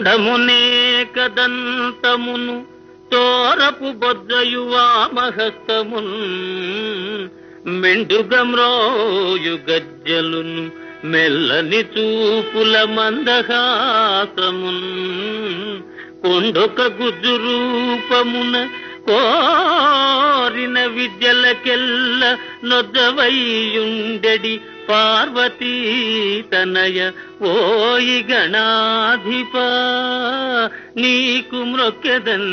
తొండమునే కదంతమును తోరపు బొజ్జయు వామహస్తమున్ మెండుగమ్రోయు గజ్జలును మెల్లని చూపుల మందహాసమున్ కొండొక గుజ్జు రూపమున కోరిన విద్యలకెల్ల నొద్దవైయుండెడి పార్వతీ తనయ ఓయి గణాధిప నీకు మ్రొక్కెదన్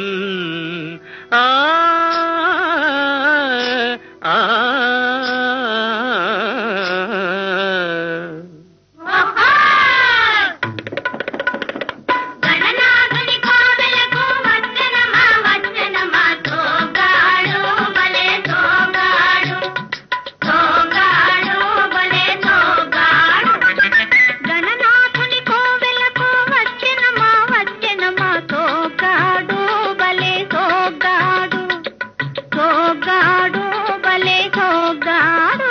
ఆ ఆ గణనాథుని కోవెలకు వచ్చనమా వచ్చనమా తోగాడు బలే తోగాడు తోగాడు బలే తోగాడు గణనాథుని కోవెలకు వచ్చనమా వచ్చనమా తోగాడు బలే తోగాడు తోగాడు బలే తోగాడు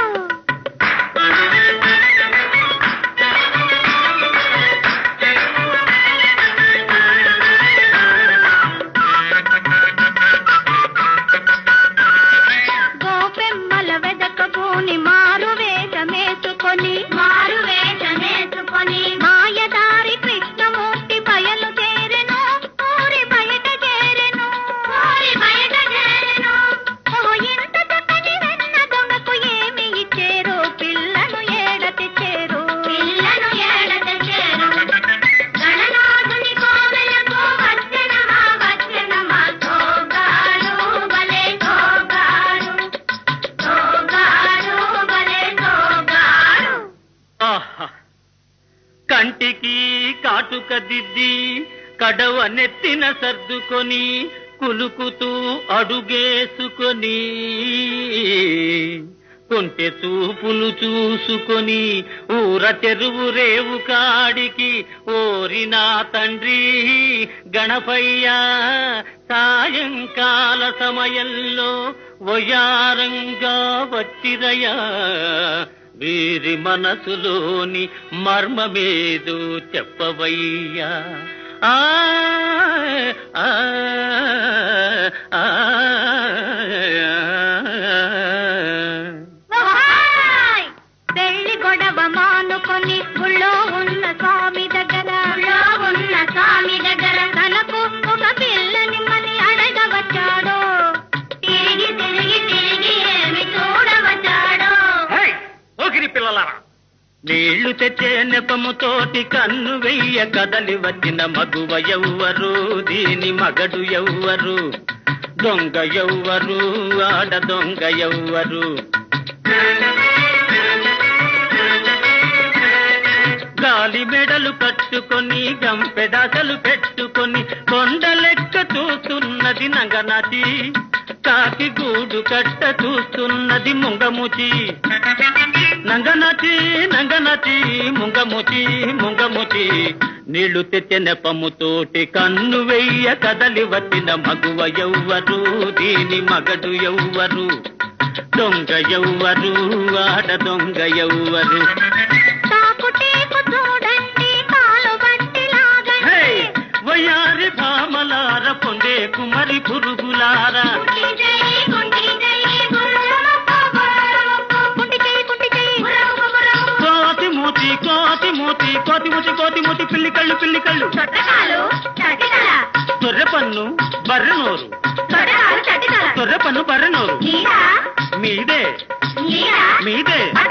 గోపెమ్మల వెదకబూని మారు వేషమేసుకొని మారు వేషమేసుకొని మాయదారి కృష్ణమూర్తి బయలు చేరెను ఊరి బయట చేరెను ఊరి బయట చేరెను ఓ ఇంత చక్కని వెన్న దొంగకు ఏమి ఇచ్చేరు పిల్లను ఏడ తెచ్చేరు పిల్లను ఏడ తెచ్చేరు గణనాథుని కోవెలకు వచ్చనమా వచ్చనమా తోగాడు బలే తోగాడు తోగాడు బలే తోగాడు ఆహా కంటికి కాటుక దిద్ది కడవ నెత్తిన సర్దుకొని కులుకుతూ అడుగేసుకొని కొంటె చూపులు చూసుకొని ఊర చెరువు రేవు కాడికి ఓరినా తండ్రి గణపయ్య సాయంకాల సమయంలో వయారంగా వచ్చిరయా వీరి మనసులోని మర్మమేదో చెప్పవయ్యా ఆ ఆ, ఆ, ఓహాయ్! పెళ్లి గొడవ మానుకొని గుళ్ళో ఉన్న స్వామి దగ్గర గుళ్ళో ఉన్న స్వామి దగ్గర తనకు ఒక పిల్లని మని అడగవచ్చాడు తిరిగి తిరిగి తిరిగి ఏమి చూడవచ్చాడు హై! ఓగిరి పిల్లలారా నీళ్లు తెచ్చే నెపముతోటి కన్ను వెయ్య కదలి వచ్చిన మగువ ఎవ్వరు దీని మగడు ఎవ్వరు దొంగ ఎవ్వరు ఆడ దొంగ ఎవ్వరు గాలి మెడలు కట్టుకొని గంపెడాసలు పెట్టుకొని కొండ లెక్క చూస్తున్నది నంగనాచి కాకి గూడు కట్ట చూస్తున్నది ముంగముచి నంగనచి నంగనచి ముంగముచి ముంగముచి నీళ్లు తెచ్చే నెపముతోటి కన్ను వెయ్య కదలి వచ్చిన మగువ ఎవ్వరు దీని మగడు ఎవ్వరు దొంగ ఎవ్వరు ఆడ దొంగ ఎవ్వరు తాకుటేకు చూడండి కాలు బట్టి హే! లాగండి వయ్యారి భామలార పొందే కుమరి పురుగులారా కుంటి చెయ్యి, కుంటి చెయ్యి, గుర్రముక్క, గుర్రముక్క, కుంటి చెయ్యి, కుంటి చెయ్యి, గుర్రముక్క, గుర్రముక్క. కోతి మూతి కోతి మూతి కోతి మూతి కోతి మూతి పిల్లి కళ్ళు పిల్లి కళ్ళు చొట్టకాలు చటితల తొర్రె పన్ను బర్రె నోరు చొట్టకాలు చటితల తొర్రె పన్ను బర్రె నోరు నీడ మీదే నీడ మీదే